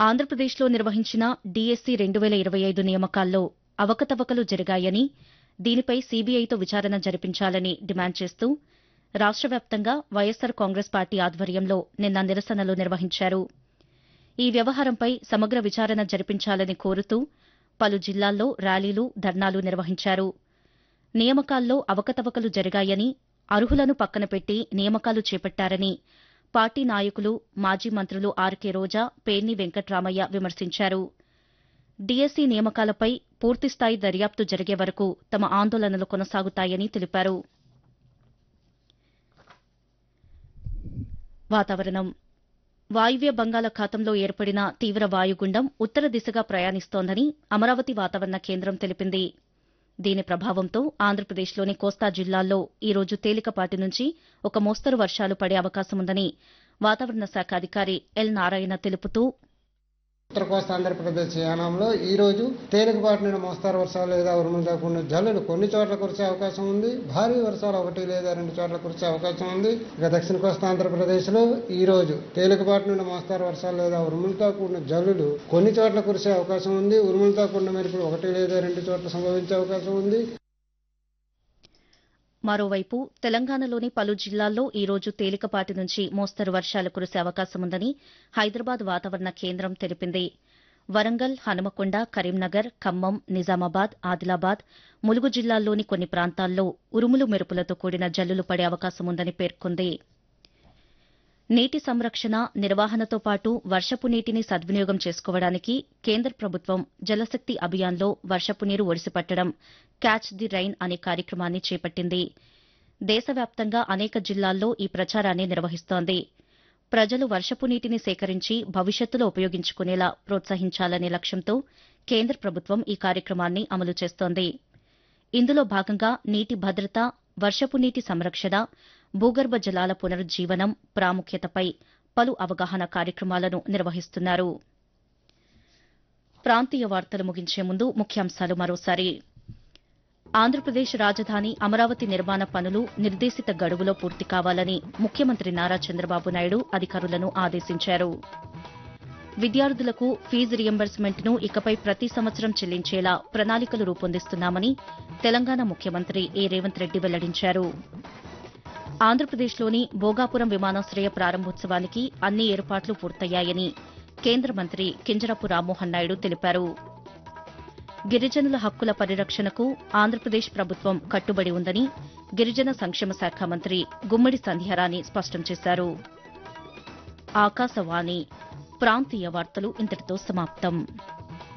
ఆంధ్రప్రదేశ్లో నిర్వహించిన డీఎస్సీ రెండు వేల ఇరవై ఐదు నియామకాల్లో అవకతవకలు జరిగాయని దీనిపై సీబీఐతో విచారణ జరిపించాలని డిమాండ్ చేస్తూ రాష్ట వ్యాప్తంగా వైఎస్సార్ కాంగ్రెస్ పార్టీ ఆధ్వర్యంలో నిన్న నిరసనలు నిర్వహించారు ఈ వ్యవహారంపై సమగ్ర విచారణ జరిపించాలని కోరుతూ పలు జిల్లాల్లో ర్యాలీలు ధర్నాలు నిర్వహించారు నియామకాల్లో అవకతవకలు జరిగాయని అర్హులను పక్కనపెట్టి నియామకాలు చేపట్టారని పార్టీ నాయకులు మాజీ మంత్రులు ఆర్కే రోజా పేర్ని వెంకట్రామయ్య విమర్శించారు డీఎస్సీ నియామకాలపై పూర్తిస్థాయి దర్యాప్తు జరిగే వరకు తమ ఆందోళనలు కొనసాగుతాయని తెలిపారు వాతావరణం వాయువ్య బంగాళాఖాతంలో ఏర్పడిన తీవ్ర వాయుగుండం ఉత్తర దిశగా ప్రయాణిస్తోందని అమరావతి వాతావరణ కేంద్రం తెలిపింది దీని ప్రభావంతో ఆంధ్రప్రదేశ్లోని కోస్తా జిల్లాల్లో ఈ రోజు తేలికపాటి నుంచి ఒక మోస్తరు వర్షాలు పడే అవకాశముందని వాతావరణ శాఖ అధికారి ఎల్ నారాయణ తెలుపుతూ ఉత్తర కోస్తా ఆంధ్రప్రదేశ్ యానంలో ఈ రోజు తేలికపాటి నుండి మోస్తారు వర్షాలు లేదా ఉరుములతో కూడిన జల్లులు కొన్ని చోట్ల కురిసే అవకాశం ఉంది భారీ వర్షాలు ఒకటి లేదా రెండు చోట్ల కురిసే అవకాశం ఉంది ఇక దక్షిణ కోస్తా ఆంధ్రప్రదేశ్ లో ఈ రోజు తేలికపాటి నుండి మోస్తారు వర్షాలు లేదా ఉరుములతో కూడిన జల్లులు కొన్ని చోట్ల కురిసే అవకాశం ఉంది ఉరుములతో కూడిన మెరుపులు ఒకటి లేదా రెండు చోట్ల సంభవించే అవకాశం ఉంది మరోవైపు తెలంగాణలోని పలు జిల్లాల్లో ఈ రోజు తేలికపాటి నుంచి మోస్తరు వర్షాలు కురిసే అవకాశముందని హైదరాబాద్ వాతావరణ కేంద్రం తెలిపింది వరంగల్ హనుమకొండ కరీంనగర్ ఖమ్మం నిజామాబాద్ ఆదిలాబాద్ ములుగు జిల్లాల్లోని కొన్ని ప్రాంతాల్లో ఉరుములు మెరుపులతో కూడిన జల్లులు పడే అవకాశముందని పేర్కొంది నీటి సంరక్షణ నిర్వహణతో పాటు వర్షపు నీటిని సద్వినియోగం చేసుకోవడానికి కేంద్ర ప్రభుత్వం జలశక్తి అభియాన్లో వర్షపు నీరు ఒడిసిపట్టడం క్యాచ్ ది రైన్ అనే కార్యక్రమాన్ని చేపట్టింది దేశవ్యాప్తంగా అనేక జిల్లాల్లో ఈ ప్రచారాన్ని నిర్వహిస్తోంది ప్రజలు వర్షపు నీటిని సేకరించి భవిష్యత్తులో ఉపయోగించుకునేలా ప్రోత్సహించాలనే లక్ష్యంతో కేంద్ర ప్రభుత్వం ఈ కార్యక్రమాన్ని అమలు చేస్తోంది ఇందులో భాగంగా నీటి భద్రత వర్షపు నీటి సంరక్షణ భూగర్భ జలాల పునరుజ్జీవనం ప్రాముఖ్యతపై పలు అవగాహన కార్యక్రమాలను నిర్వహిస్తున్నారు ప్రాంతీయ వార్తలు ముగించే ముందు ముఖ్యాంశాలు మరోసారి ఆంధ్రప్రదేశ్ రాజధాని అమరావతి నిర్మాణ పనులు నిర్దేశిత గడువులో పూర్తి కావాలని ముఖ్యమంత్రి నారా చంద్రబాబు నాయుడు అధికారులను ఆదేశించారు విద్యార్థులకు ఫీజు రియంబర్స్మెంట్ను ఇకపై ప్రతి సంవత్సరం చెల్లించేలా ప్రణాళికలు రూపొందిస్తున్నామని తెలంగాణ ముఖ్యమంత్రి ఏ రేవంత్ రెడ్డి వెల్లడించారు ఆంధ్రప్రదేశ్లోని భోగాపురం విమానాశ్రయ ప్రారంభోత్సవానికి అన్ని ఏర్పాట్లు పూర్తయ్యాయని కేంద్ర మంత్రి కింజరపు రామ్మోహన్ నాయుడు తెలిపారు గిరిజనుల హక్కుల పరిరక్షణకు ఆంధ్రప్రదేశ్ ప్రభుత్వం కట్టుబడి ఉందని గిరిజన సంక్షేమ శాఖ మంత్రి గుమ్మడి సంధ్యారాణి స్పష్టం చేశారు ఆకాశవాణి ప్రాంతీయ వార్తలు ఇంతటితో సమాప్తం